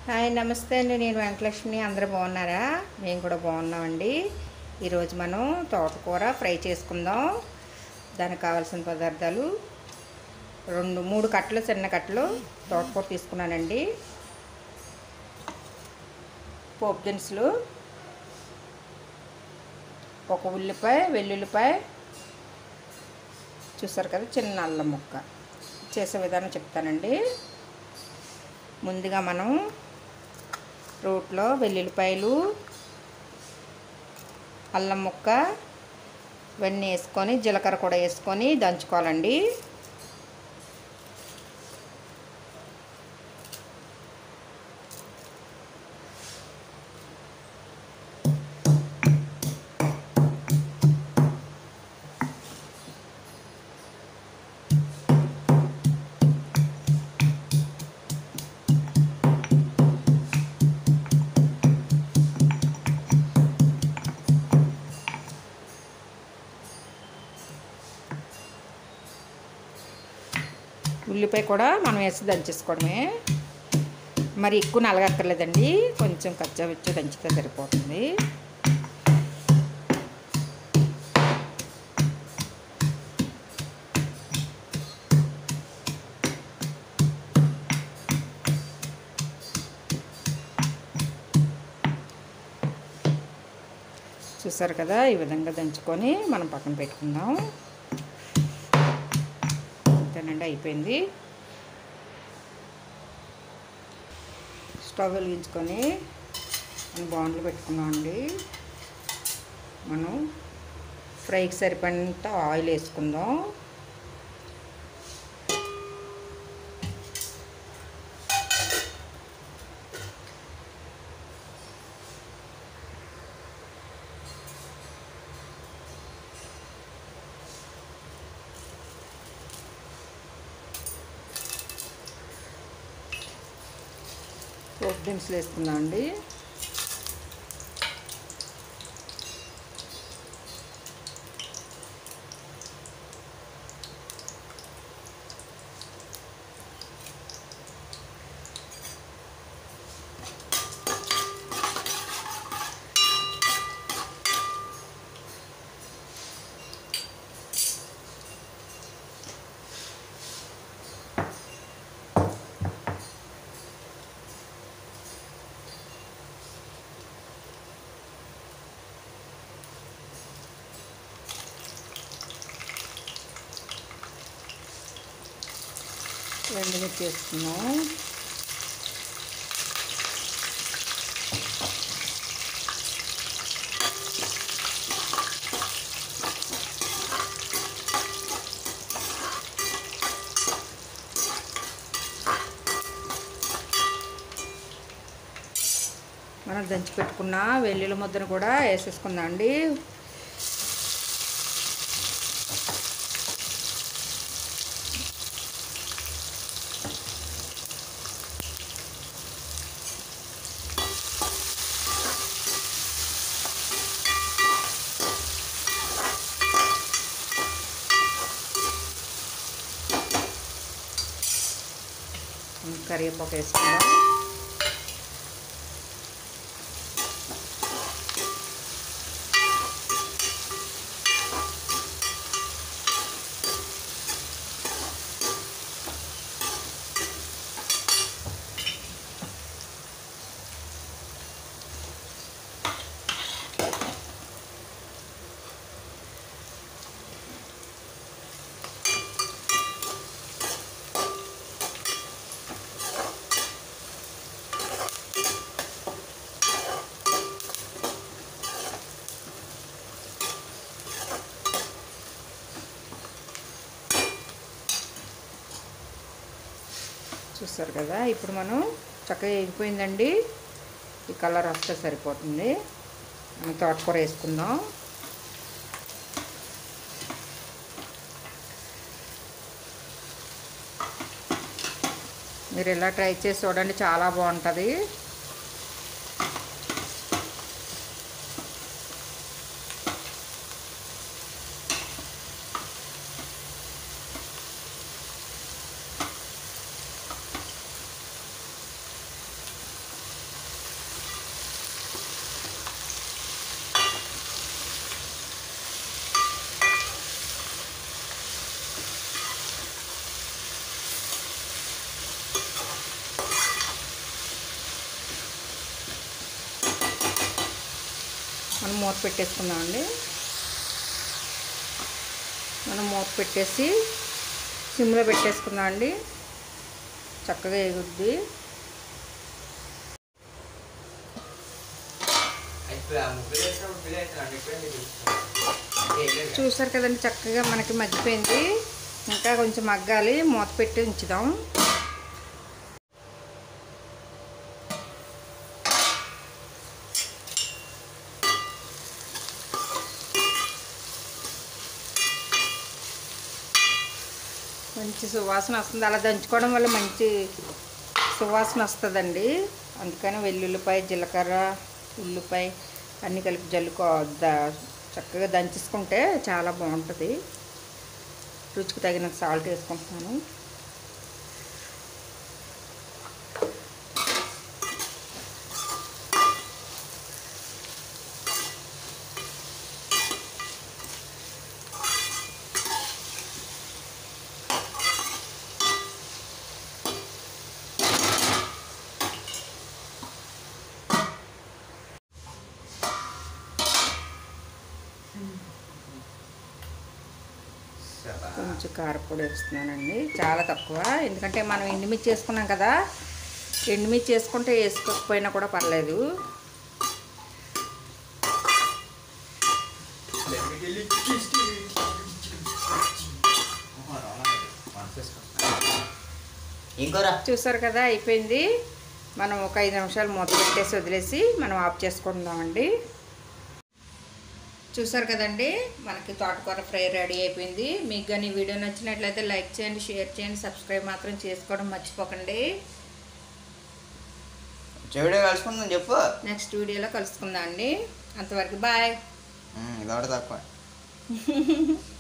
hi నమస్తే అండి నేను వెంకటలక్ష్మి అందరూ బాగున్నారా మేము కూడా బాగున్నామండి ఈరోజు మనం తోటకూర ఫ్రై చేసుకుందాం దానికి కావాల్సిన పదార్థాలు రెండు మూడు కట్టలు చిన్న కట్టలు తోటకూర తీసుకున్నానండి పోపు దినుసులు ఒక ఉల్లిపాయ వెల్లుల్లిపాయ చూసారు కదా చిన్న అల్లం ముక్క చేసే విధానం చెప్తానండి ముందుగా మనం రోట్లో వెల్లుల్లిపాయలు అల్లం ముక్క ఇవన్నీ వేసుకొని జీలకర్ర కూడా వేసుకొని దంచుకోవాలండి ఉల్లిపాయ కూడా మనం వేసి దంచేసుకోవడమే మరి ఎక్కువ నలగక్కర్లేదండి కొంచెం కచ్చా వచ్చి దంచితే సరిపోతుంది చూసారు కదా ఈ విధంగా దంచుకొని మనం పక్కన పెట్టుకుందాం అంతేనండి అయిపోయింది స్టవ్ వెలిగించుకొని మనం బాండ్లు పెట్టుకుందామండి మనం ఫ్రైకి సరిపడినంత ఆయిల్ వేసుకుందాం పోపు దినుసులు వేసుకుందాం అండి రెండు మిర్చి వేసుకున్నాం మనం దంచి పెట్టుకున్న వెల్లుల్లి ముద్దను కూడా వేసేసుకుందాం అండి కరివేపాకు వేసుకుందాం చూస్తారు కదా ఇప్పుడు మనం చక్కగా ఎగిపోయిందండి ఈ కలర్ వస్తే సరిపోతుంది మనం తోటకూర వేసుకుందాం మీరు ఇలా ట్రై చేసి చూడండి చాలా బాగుంటుంది మనం మూత పెట్టేసుకుందామండి మనం మూత పెట్టేసి సిమ్లో పెట్టేసుకుందాం అండి చక్కగా ఎగుద్ది చూసారు కదండి చక్కగా మనకి మగ్గిపోయింది ఇంకా కొంచెం మగ్గాలి మూత పెట్టి ఉంచుదాం మంచి సువాసన వస్తుంది అలా దంచుకోవడం వల్ల మంచి సువాసన వస్తుందండి అందుకని వెల్లుల్లిపాయ జీలకర్ర ఉల్లిపాయ అన్నీ కలిపి జల్లుకో ద చక్కగా దంచేసుకుంటే చాలా బాగుంటుంది రుచికి తగినంత సాల్ట్ వేసుకుంటున్నాను కొంచెం కారపొడి వేస్తున్నానండి చాలా తక్కువ ఎందుకంటే మనం ఎండుమిర్చి వేసుకున్నాం కదా ఎండుమిర్చి వేసుకుంటే వేసుకోకపోయినా కూడా పర్లేదు ఇంకోరా చూసారు కదా అయిపోయింది మనం ఒక ఐదు నిమిషాలు మూత పెట్టేసి వదిలేసి మనం ఆఫ్ చేసుకుందామండి చూసారు కదండి మనకి తోటకూర ఫ్రై రెడీ అయిపోయింది మీకు కానీ ఈ వీడియో నచ్చినట్లయితే లైక్ చేయండి షేర్ చేయండి సబ్స్క్రైబ్ మాత్రం చేసుకోవడం మర్చిపోకండి చెవిడే కలుసుకుందాం చెప్పు నెక్స్ట్ వీడియోలో కలుసుకుందాం అండి అంతవరకు బాయ్ ఉమ్, ఇదొకటి తక్కువ